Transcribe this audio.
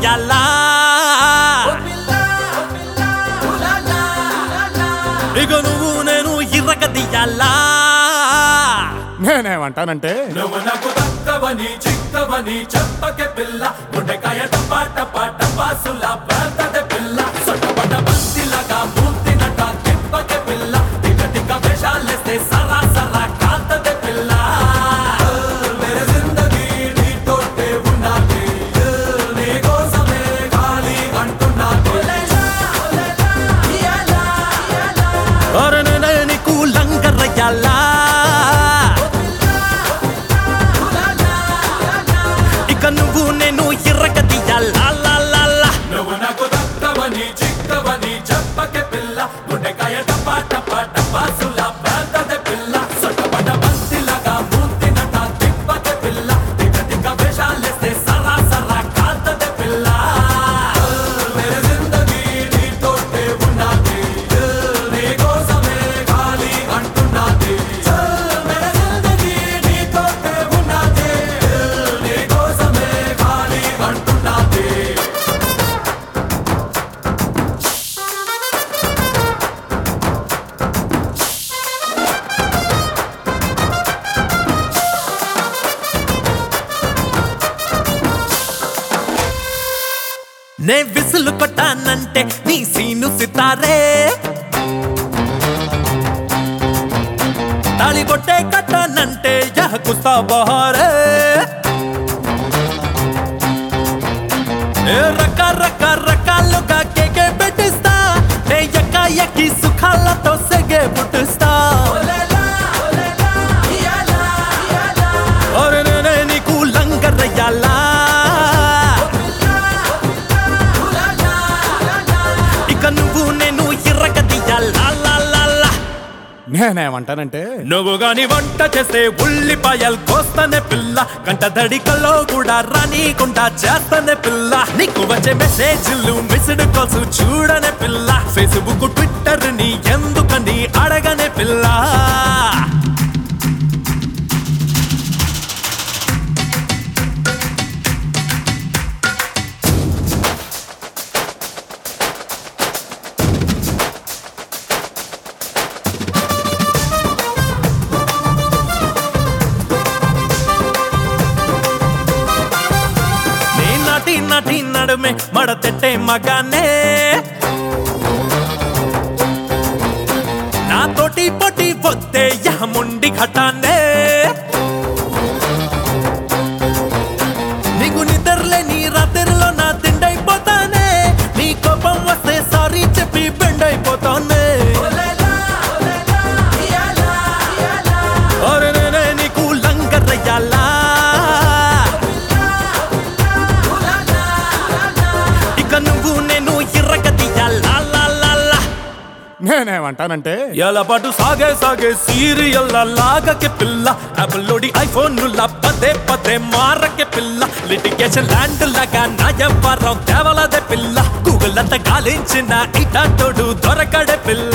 ఇరగదీయాలా ఇక నువ్వు నేను ఇరగదీయాలా నేనేమంటానంటే నువ్వు నాకు దక్కవని చిక్కవని చెప్పకే పిల్ల గుండెకాయ టపా టపా టపాసులా పేదదే పిల్ల సొట్టపడ్డ బంతిలాగా మూర్తినట తిప్పకే పిల్ల టిక టిక వేషాలేస్తే సరా సరా కాంతదే పిల్ల మేరే జిందగీ నీతోటే ఉన్నది నీ కోసమే ఖాళీ అంటున్నది ఒరే నేనే నీకు లంగరయ్యాలా ఇక నువ్వు నేను ఇరగదీయాలా లా లా లా నువ్వు నాకు దక్కవని చిక్కవని చెప్పకే పిల్ల గుండెకాయ టపా టపా టపాసులా పేదదే పిల్ల సొట్టపడ్డ బంతిలాగా మూర్తినట తిప్పకే పిల్ల టిక టిక వేషాలేస్తే సరా సరా కాంతదే పిల్ల మేరే జిందగీ నీతోటే ఉన్నది నీ కోసమే ఖాళీ అంటున్నది మేరే జిందగీ నీతోటే ఉన్నది నీ కోసమే ఖాళీ అంటున్నది నే విసులు కొట్టానంటే నీ సీను సితారే తాళి కొట్టే కట్టానంటే యహ కుస్తా బహారే ఏ రక రక రకాలుగా కేకే పెట్టిస్తా నే ఎక్క ఎక్కి సుఖాలతో సెగే పుట్టిస్తా ఒరే నేనే నీకు లంగరయ్యాలా ఇక నువ్వు నేను ఇరగదీయాలా లా లా లా నేనేమంటానంటే నువ్వు గాని వంట చేస్తే ఉల్లిపాయలు కోస్తానే పిల్ల కంట దడికల్లో కూడా రానీకుండా చేస్తానే పిల్ల నీకు వచ్చే మెసేజ్లు మిస్డ్ కాల్స్ చూడనే పిల్ల ఫేస్బుక్ ట్విట్టర్ ని ఎందుకని అడగనే పిల్ల నీ నటి నటి నడుమే మడతెట్టే మగానే నాతోటి పొటి పొత్తే యహముండి ఘటానే నీకు నిద్రలే నీ రాత్రిలో నా తిండైపోతానే నీ కోపం వస్తే సారీ చెప్పి బెండైపోతానే ఒరే నేనే నీకు లంగరయ్యాలా ఇక నువ్వు నేను ఇరగదీయాలా లా లా లా నేనేమంటానంటే ఎలపాటు సాగే సాగే సీరియల్ లాగకే పిల్ల యాపిల్లోడి ఐఫోన్ పదే పదే మారకే పిల్ల లిటిగేషన్ ల్యాండ్ లాగా నా ఎవ్వరం తేవలదే పిల్ల గూగుల్ అంతా గాలించిన ఇటాటోడు దొరకడే పిల్ల